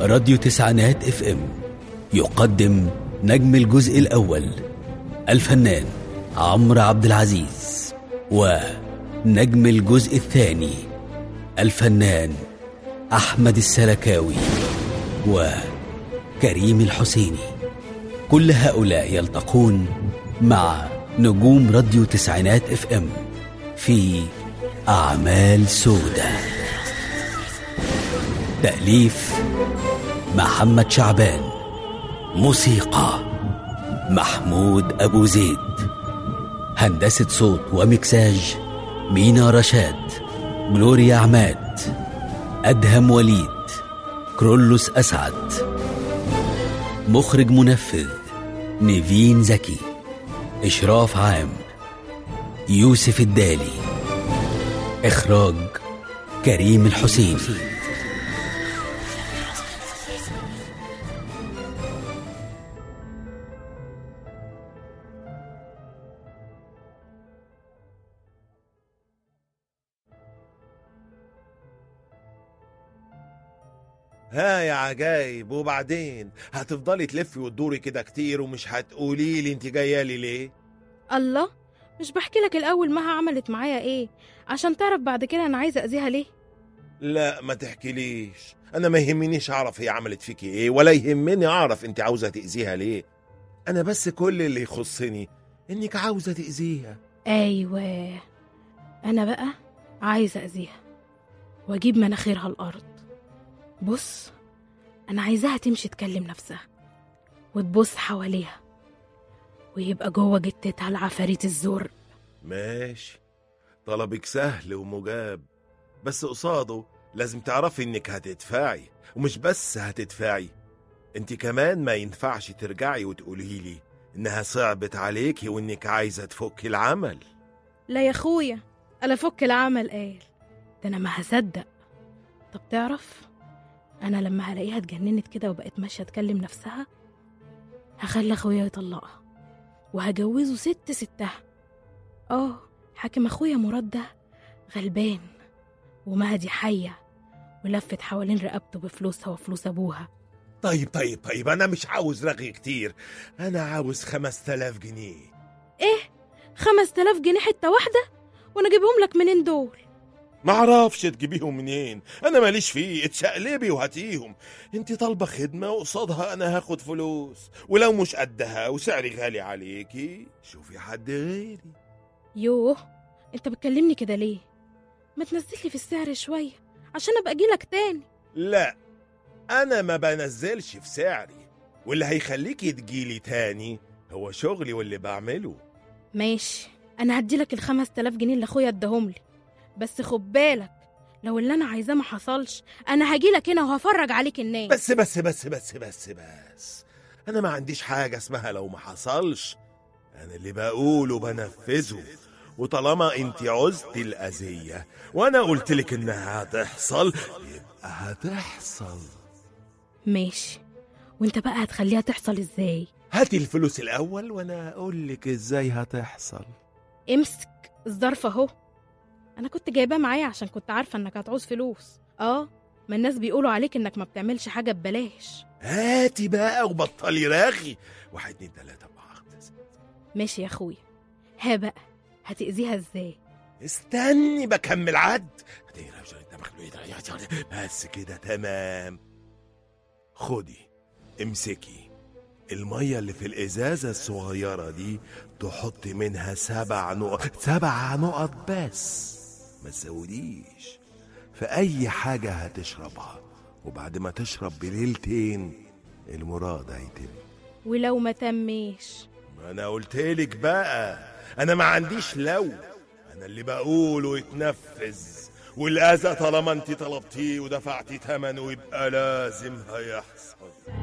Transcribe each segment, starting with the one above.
راديو تسعينات اف ام يقدم نجم الجزء الأول الفنان عمرو عبد العزيز ونجم الجزء الثاني الفنان أحمد السلكاوي وكريم الحسيني كل هؤلاء يلتقون مع نجوم راديو تسعينات اف ام في أعمال سودة تأليف محمد شعبان موسيقى محمود أبو زيد هندسة صوت ومكساج مينا رشاد جلوريا عماد أدهم وليد كرولوس أسعد مخرج منفذ نيفين زكي إشراف عام يوسف الدالي إخراج كريم الحسين ها يا عجايب وبعدين هتفضلي تلفي وتدوري كده كتير ومش هتقولي لي انت جايه لي ليه الله مش بحكي لك الأول مها عملت معايا إيه عشان تعرف بعد كده أنا عايزة أذيها ليه لا ما تحكيليش انا ما يهمنيش اعرف هي عملت فيكي ايه ولا يهمني اعرف انت عاوزه تاذيها ليه انا بس كل اللي يخصني انك عاوزه تاذيها أيوة أنا بقى عايزة أذيها وأجيب مناخيرها الأرض بص أنا عايزاها تمشي تكلم نفسها وتبص حواليها ويبقى جوه جتتها العفاريت الزرق ماشي طلبك سهل ومجاب بس قصاده لازم تعرفي انك هتدفعي ومش بس هتدفعي انت كمان ما ينفعش ترجعي وتقولي لي انها صعبت عليكي وانك عايزه تفكي العمل لا يا أخويا ألا فك العمل قال ده أنا ما هصدق طب تعرف أنا لما هلاقيها اتجننت كده وبقت ماشية تكلم نفسها هخلي أخويا يطلقها وهجوزه ست ستها اه حاكم أخويا مراد ده غلبان ومهدي حية ولفت حوالين رقبته بفلوسها وفلوس أبوها طيب طيب طيب انا مش عاوز رغي كتير انا عاوز خمس تلاف جنيه إيه خمس تلاف جنيه حتة واحدة وأنا أجيبهم لك منين دول معرفش تجيبيهم منين انا ماليش فيه اتشقلبي وهاتيهم انت طالبه خدمه وقصادها انا هاخد فلوس ولو مش قدها وسعري غالي عليكي شوفي حد غيري يوه انت بتكلمني كده ليه ما تنزلي في السعر شوية عشان ابقى اجيلك تاني لا انا ما بنزلش في سعري واللي هيخليكي تجيلي تاني هو شغلي واللي بعمله ماشي انا هديلك الخمس تلاف جنيه اللي اخويا اداهم لي بس خد بالك لو اللي انا عايزاه ما حصلش انا هجيلك هنا وهفرج عليك الناس بس بس بس بس بس بس انا ما عنديش حاجه اسمها لو ما حصلش انا اللي بقوله بنفذه وطالما انت عزت الاذيه وانا قلت لك انها هتحصل يبقى هتحصل ماشي وانت بقى هتخليها تحصل ازاي هاتي الفلوس الاول وانا اقول لك ازاي هتحصل امسك الظرف اهو انا كنت جايباه معايا عشان كنت عارفه انك هتعوز فلوس اه ما الناس بيقولوا عليك انك ما بتعملش حاجه ببلاش هاتي بقى وبطلي رغي واحد اتنين تلاته اربعه خمسه سته ماشي يا اخويا ها بقى هتأذيها ازاي استني بكمل عد بس كده تمام خدي امسكي المية اللي في الإزازة الصغيرة دي تحطي منها سبع نقط سبع نقط بس ما تزوديش في أي حاجة هتشربها وبعد ما تشرب بليلتين المراد هيتم ولو ما تميش ما أنا قلتلك بقى أنا ما عنديش لو أنا اللي بقوله يتنفذ والأذى طالما أنت طلبتيه ودفعتي ثمنه يبقى لازم هيحصل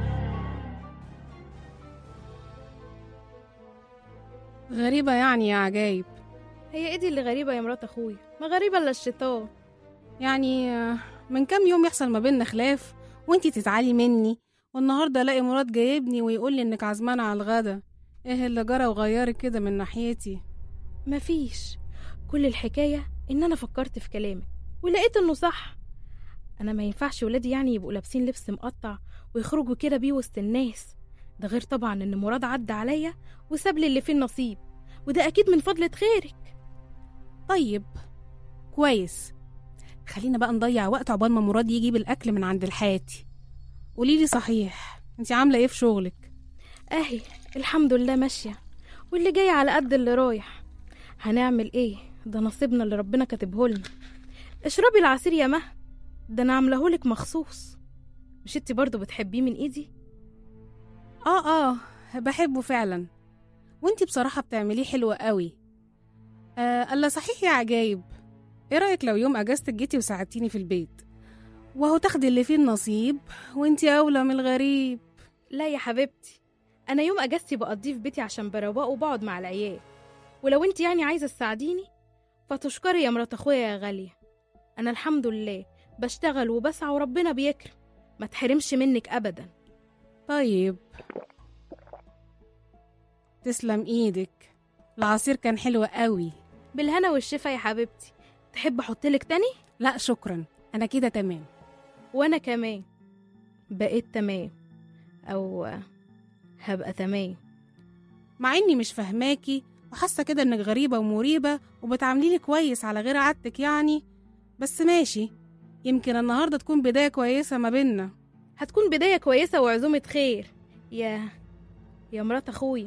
غريبة يعني يا عجايب هي ايه دي اللي غريبه يا مرات اخويا ما غريبه الا الشيطان يعني آه، من كام يوم يحصل ما بيننا خلاف وانتي تزعلي مني والنهاردة الاقي مراد جايبني ويقول لي انك عزمانة على الغدا ايه اللي جرى وغيرك كده من ناحيتي مفيش كل الحكايه ان انا فكرت في كلامك ولقيت انه صح انا ما ينفعش ولادي يعني يبقوا لابسين لبس مقطع ويخرجوا كده بيه وسط الناس ده غير طبعا ان مراد عدى عليا وساب لي اللي فيه النصيب وده اكيد من فضلة خيرك طيب كويس خلينا بقى نضيع وقت عقبال ما مراد يجيب الاكل من عند الحياتي قوليلي صحيح انت عامله ايه في شغلك اهي الحمد لله ماشية واللي جاي على قد اللي رايح هنعمل ايه ده نصيبنا اللي ربنا كاتبه لنا اشربي العصير يا مه ده انا عاملهولك مخصوص مش انتي برضو بتحبيه من ايدي اه اه بحبه فعلا وانتي بصراحه بتعمليه حلو قوي آه الا صحيح يا عجايب ايه رايك لو يوم اجازتك جيتي وساعدتيني في البيت وهو تاخدي اللي فيه النصيب وانتي اولى من الغريب لا يا حبيبتي انا يوم اجازتي بقضيه في بيتي عشان بروقه وبقعد مع العيال ولو انت يعني عايزه تساعديني فتشكري يا مرات اخويا يا غاليه انا الحمد لله بشتغل وبسعى وربنا بيكرم ما تحرمش منك ابدا طيب تسلم ايدك العصير كان حلو قوي بالهنا والشفا يا حبيبتي تحب احطلك تاني لا شكرا انا كده تمام وانا كمان بقيت تمام او هبقى تمام مع اني مش فاهماكي وحاسه كده انك غريبه ومريبه وبتعامليني كويس على غير عادتك يعني بس ماشي يمكن النهارده تكون بدايه كويسه ما بينا هتكون بدايه كويسه وعزومه خير يا يا مرات اخويا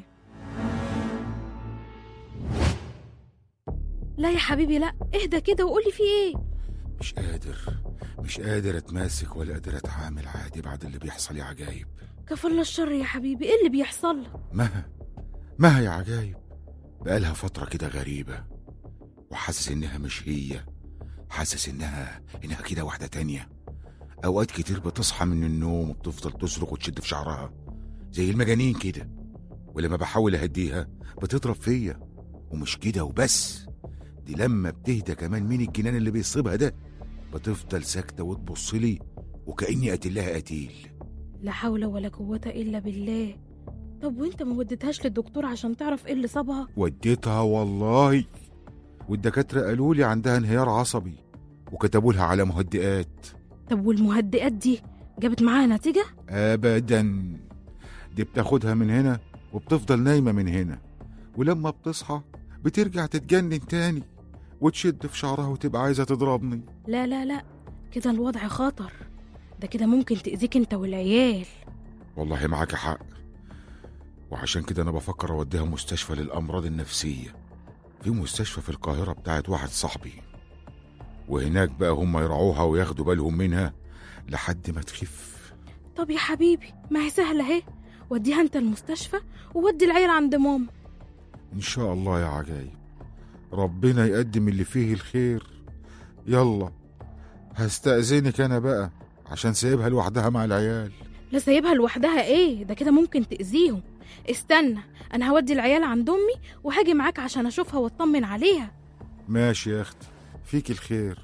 لا يا حبيبي لا اهدى كده وقولي في ايه مش قادر مش قادر اتماسك ولا قادر اتعامل عادي بعد اللي بيحصل يا عجايب كفر الله الشر يا حبيبي ايه اللي بيحصل لك مها مها يا عجايب بقالها فترة كده غريبة وحاسس إنها مش هي حاسس إنها إنها كده واحدة تانية أوقات كتير بتصحى من النوم وبتفضل تصرخ وتشد في شعرها زي المجانين كده ولما بحاول أهديها بتضرب فيا ومش كده وبس دي لما بتهدى كمان مين الجنان اللي بيصيبها ده بتفضل ساكتة وتبص لي وكأني قاتلها قتيل لا حول ولا قوه الا بالله طب وانت ما وديتهاش للدكتور عشان تعرف ايه اللي صابها وديتها والله والدكاترة قالوا لي عندها انهيار عصبي وكتبوا لها على مهدئات طب والمهدئات دي جابت معاها نتيجه ابدا دي بتاخدها من هنا وبتفضل نايمة من هنا ولما بتصحى بترجع تتجنن تاني وتشد في شعرها وتبقى عايزة تضربني لا لا لا كده الوضع خطر ده كده ممكن تأذيك انت والعيال والله معاك حق وعشان كده انا بفكر اوديها مستشفى للامراض النفسيه في مستشفى في القاهره بتاعت واحد صاحبي وهناك بقى هم يرعوها وياخدوا بالهم منها لحد ما تخف طب يا حبيبي ما هي سهلة اهي وديها انت المستشفى وودي العيل عند ماما ان شاء الله يا عجايب ربنا يقدم اللي فيه الخير يلا هستأذنك انا بقى عشان سايبها لوحدها مع العيال لا سايبها لوحدها ايه ده كده ممكن تأذيهم استنى انا هودي العيال عند امي وهاجي معاك عشان اشوفها واطمن عليها ماشي يا اختي فيك الخير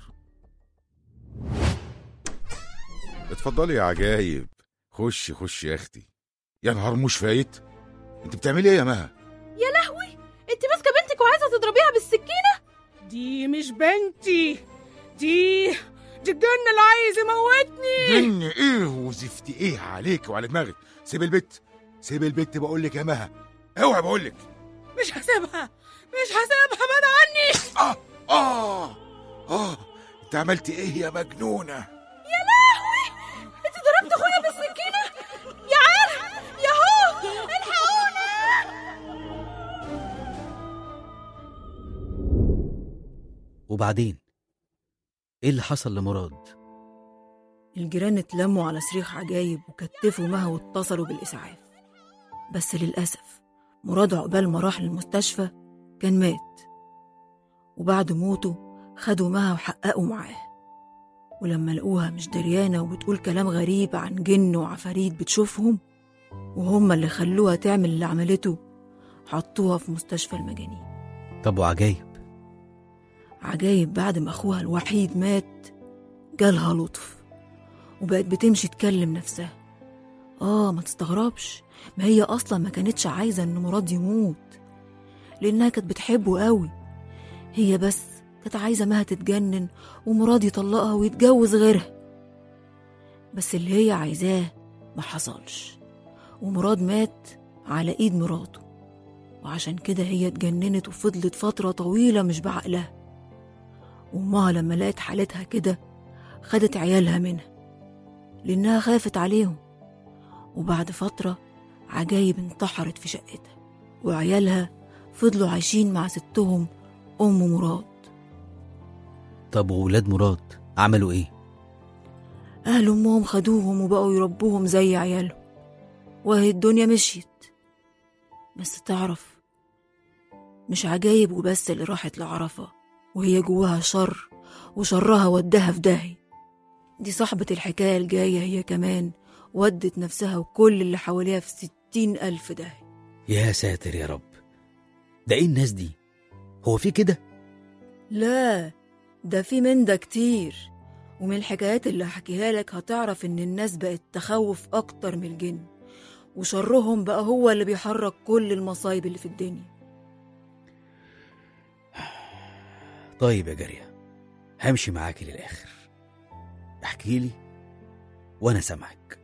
اتفضلي يا عجايب خشي خشي يا اختي يا نهار مش فايت انت بتعملي ايه يا مها يا لهوي انت ماسكه بنتك وعايزه تضربيها بالسكينه دي مش بنتي دي دي الجن اللي عايز يموتني جن ايه وزفتي ايه عليك وعلى دماغك سيب البت سيب البت بقول لك يا مها اوعى بقول لك مش هسيبها مش هسيبها بعد عني اه اه اه انت عملت ايه يا مجنونه انت ضربت اخويا بالسكينه يا عيال يا هو الحقونا وبعدين ايه اللي حصل لمراد الجيران اتلموا على صريخ عجايب وكتفوا مها واتصلوا بالإسعاف بس للأسف مراد عقبال ما راح للمستشفى كان مات وبعد موته خدوا مها وحققوا معاه ولما لقوها مش دريانة وبتقول كلام غريب عن جن وعفاريت بتشوفهم وهم اللي خلوها تعمل اللي عملته حطوها في مستشفى المجانين طب وعجايب عجايب بعد ما أخوها الوحيد مات جالها لطف وبقت بتمشي تكلم نفسها آه ما تستغربش ما هي أصلا ما كانتش عايزة إن مراد يموت لأنها كانت بتحبه قوي هي بس كانت عايزة مها تتجنن ومراد يطلقها ويتجوز غيرها بس اللي هي عايزاه ما حصلش ومراد مات على ايد مراته وعشان كده هي اتجننت وفضلت فترة طويلة مش بعقلها وأمها لما لقت حالتها كده خدت عيالها منها لأنها خافت عليهم وبعد فترة عجايب انتحرت في شقتها وعيالها فضلوا عايشين مع ستهم أم مراد طب وولاد مراد عملوا ايه أهل أمهم خدوهم وبقوا يربوهم زي عيالهم وهي الدنيا مشيت بس تعرف مش عجايب وبس اللي راحت لعرفة وهي جواها شر وشرها وداها في داهية دي صاحبة الحكاية الجاية هي كمان ودت نفسها وكل اللي حواليها في ستين ألف داهية يا ساتر يا رب ده ايه الناس دي هو في كده لا ده في من ده كتير ومن الحكايات اللي هحكيها لك هتعرف إن الناس بقت تخوف أكتر من الجن وشرهم بقى هو اللي بيحرك كل المصايب اللي في الدنيا طيب يا جارية همشي معاكي للآخر احكي لي وأنا سامعك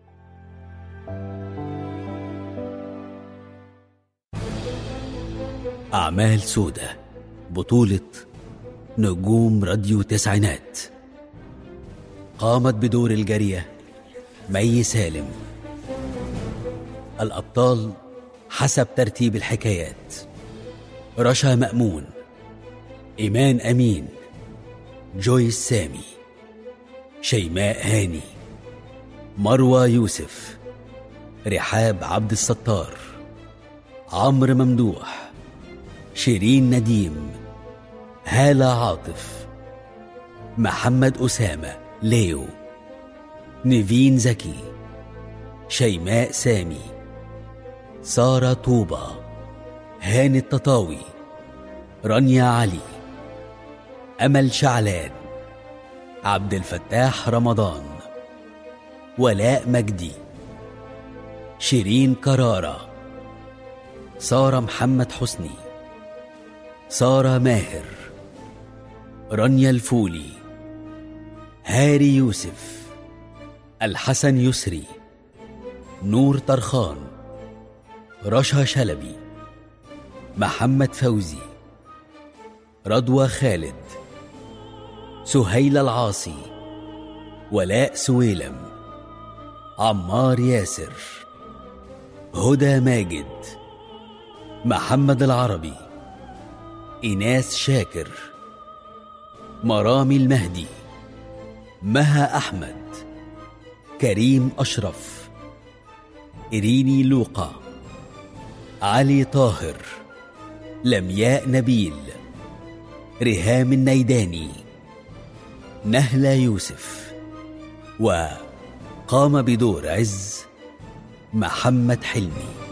أعمال سودة بطولة نجوم راديو تسعينات قامت بدور الجارية مي سالم الأبطال حسب ترتيب الحكايات رشا مأمون إيمان أمين جويس سامي شيماء هاني مروى يوسف رحاب عبد الستار عمرو ممدوح شيرين نديم هالة عاطف محمد أسامة ليو نيفين زكي شيماء سامي سارة طوبة هاني التطاوي رانيا علي أمل شعلان عبد الفتاح رمضان ولاء مجدي شيرين كرارة سارة محمد حسني سارة ماهر رانيا الفولي هاري يوسف الحسن يسري نور طرخان رشا شلبي محمد فوزي رضوى خالد سهيل العاصي ولاء سويلم عمار ياسر هدى ماجد محمد العربي إناس شاكر مرامي المهدي مها أحمد كريم أشرف إريني لوقا علي طاهر لمياء نبيل ريهام النيداني نهلة يوسف وقام بدور عز محمد حلمي